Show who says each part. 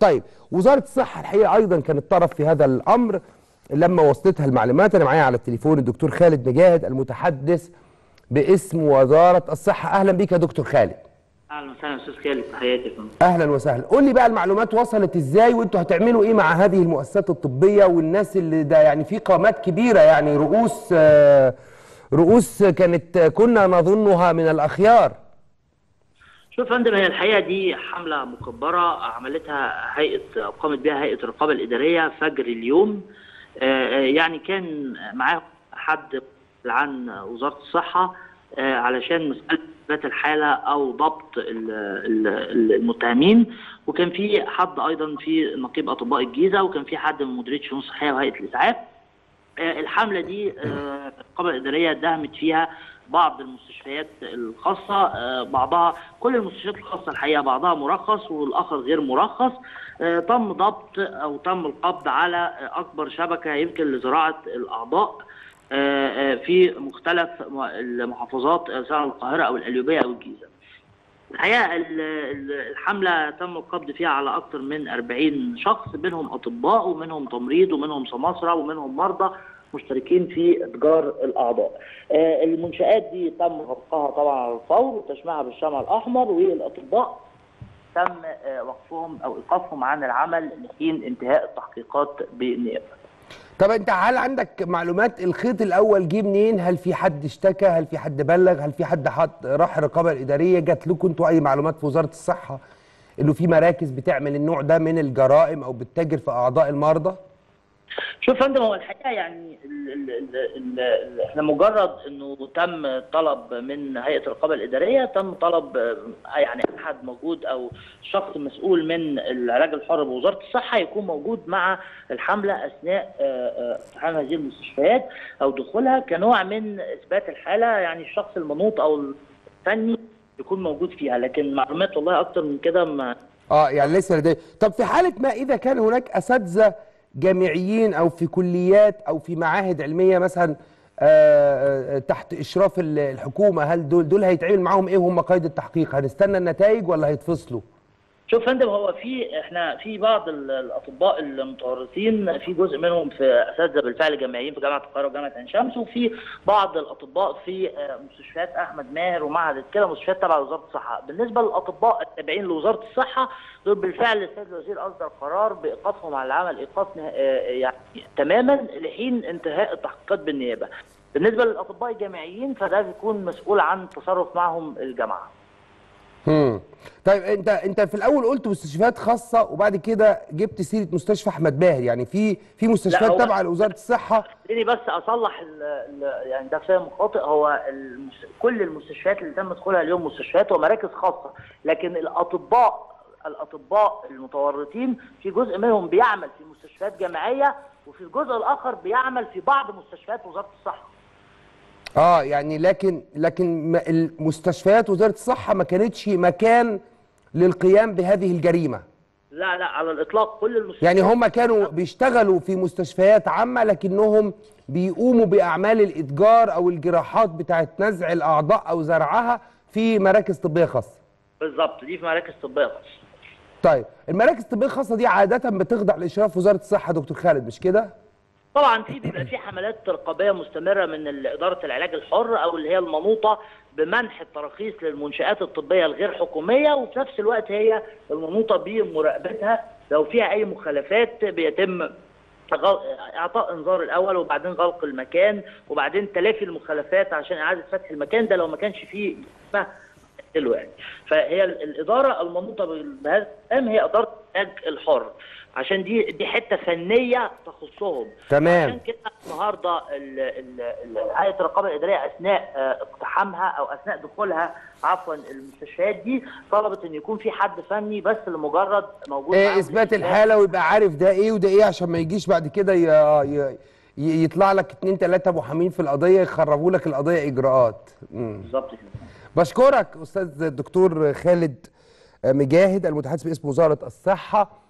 Speaker 1: طيب وزاره الصحه الحقيقه ايضا كانت طرف في هذا الامر لما وصلتها المعلومات انا معايا على التليفون الدكتور خالد مجاهد المتحدث باسم وزاره الصحه اهلا بيك يا دكتور خالد
Speaker 2: اهلا وسهلا استاذ خالد تحياتي لكم
Speaker 1: اهلا وسهلا قول لي بقى المعلومات وصلت ازاي وانتوا هتعملوا ايه مع هذه المؤسسات الطبيه والناس اللي ده يعني في قامات كبيره يعني رؤوس آه، رؤوس كانت كنا نظنها من الاخيار
Speaker 2: شوف يا فندم هي الحقيقه دي حمله مكبره عملتها هيئه قامت بها هيئه الرقابه الاداريه فجر اليوم آه، آه، يعني كان معاه حد عن وزاره الصحه آه، علشان مساله اثبات الحاله او ضبط ال- ال- المتهمين وكان في حد ايضا في نقيب اطباء الجيزه وكان في حد من مديريه الشؤون الصحيه وهيئه الاسعاف آه، الحمله دي آه، الرقابه الاداريه دهمت فيها بعض المستشفيات الخاصه آه، بعضها كل المستشفيات الخاصه الحقيقه بعضها مرخص والاخر غير مرخص آه، تم ضبط او تم القبض على آه، اكبر شبكه يمكن لزراعه الاعضاء آه، آه، في مختلف م- المحافظات آه، سواء القاهره او القليوبيه او الجيزه. الحقيقه ال- ال- الحمله تم القبض فيها على اكثر من 40 شخص منهم اطباء ومنهم تمريض ومنهم سماسره ومنهم مرضى مشتركين في اتجار الاعضاء. آه، المنشات دي تم غلقها طبعا على الفور وتشميعها بالشمع الاحمر والاطباء تم آه، وقفهم او ايقافهم عن العمل لحين انتهاء التحقيقات بالنيابه.
Speaker 1: طب انت هل عندك معلومات الخيط الاول جه منين هل في حد اشتكى هل في حد بلغ هل في حد حط راح الرقابه الاداريه جات لكم انتوا اي معلومات في وزاره الصحه انه في مراكز بتعمل النوع ده من الجرائم او بتتاجر في اعضاء المرضى
Speaker 2: شوف يا فندم هو الحقيقه يعني ال ال ال ال ال احنا مجرد انه تم طلب من هيئه الرقابه الاداريه تم طلب آه، يعني احد موجود او شخص مسؤول من العلاج الحر بوزاره الصحه يكون موجود مع الحمله اثناء آه، آه، اقتحام هذه المستشفيات او دخولها كنوع من اثبات الحاله يعني الشخص المنوط او الفني يكون موجود فيها لكن معلومات والله اكتر من كده ما
Speaker 1: اه يعني لسه لدي طب في حاله ما اذا كان هناك اساتذه جامعيين او في كليات او في معاهد علميه مثلا آه، آه، تحت اشراف ال- الحكومه هل دول دول هيتعمل معاهم ايه وهم قيد التحقيق هنستنى النتائج ولا هيتفصلوا
Speaker 2: شوف يا فندم هو في احنا في بعض ال- الاطباء المتورطين في جزء منهم في اساتذه بالفعل جامعيين في جامعه القاهره وجامعه عين شمس وفي بعض الاطباء في آه، مستشفيات احمد ماهر ومعهد كده مستشفيات تبع وزاره الصحه بالنسبه للاطباء التابعين لوزاره الصحه دول بالفعل السيد الوزير اصدر قرار بايقافهم على العمل ايقاف نه- آه، يعني تماما لحين انتهاء التحقيقات بالنيابه بالنسبه للاطباء الجامعيين فده بيكون مسؤول عن التصرف معهم الجامعه
Speaker 1: امم طيب انت انت في الاول قلت مستشفيات خاصه وبعد كده جبت سيره مستشفى احمد باهر يعني في في مستشفيات
Speaker 2: هو-
Speaker 1: تابعه لوزاره الصحه
Speaker 2: خليني بس اصلح ال ال يعني ده فهم خاطئ هو المس... كل المستشفيات اللي تم دخولها اليوم مستشفيات ومراكز خاصه لكن الاطباء الاطباء المتورطين في جزء منهم بيعمل في مستشفيات جامعيه وفي الجزء الاخر بيعمل في بعض مستشفيات وزاره الصحه
Speaker 1: اه يعني لكن لكن ما- المستشفيات وزاره الصحه ما كانتش مكان للقيام بهذه الجريمه
Speaker 2: لا لا على الاطلاق كل المستشفيات
Speaker 1: يعني هم كانوا بيشتغلوا في مستشفيات عامه لكنهم بيقوموا باعمال الاتجار او الجراحات بتاعه نزع الاعضاء او زرعها في مراكز طبيه خاصه
Speaker 2: بالظبط دي في مراكز طبيه خاصه
Speaker 1: طيب المراكز الطبيه الخاصه دي عاده بتخضع لاشراف وزاره الصحه دكتور خالد مش كده
Speaker 2: طبعا في بيبقى في حملات رقابيه مستمره من ال- اداره العلاج الحر او اللي هي المنوطه بمنح التراخيص للمنشات الطبيه الغير حكوميه وفي نفس الوقت هي المنوطه بمراقبتها لو فيها اي مخالفات بيتم غل- اعطاء انذار الاول وبعدين غلق المكان وبعدين تلافي المخالفات عشان اعاده فتح المكان ده لو ما كانش فيه ما له يعني فهي ال- الاداره المنوطه بال- بهذا الكلام هي اداره العلاج الحر عشان دي دي حته فنيه تخصهم
Speaker 1: تمام.
Speaker 2: عشان كده النهارده ال- ال- ال- هيئه الرقابه الاداريه اثناء آه، اقتحامها او اثناء دخولها عفوا المستشفيات دي طلبت ان يكون في حد فني بس لمجرد موجود
Speaker 1: ايه
Speaker 2: معاهم
Speaker 1: اثبات
Speaker 2: في
Speaker 1: الحاله ويبقى عارف ده ايه وده ايه عشان ما يجيش بعد كده ي- ي- ي- يطلع لك اتنين تلاته محامين في القضيه يخربوا لك القضيه اجراءات مم.
Speaker 2: بالظبط كده
Speaker 1: بشكرك استاذ الدكتور خالد مجاهد المتحدث باسم وزاره الصحه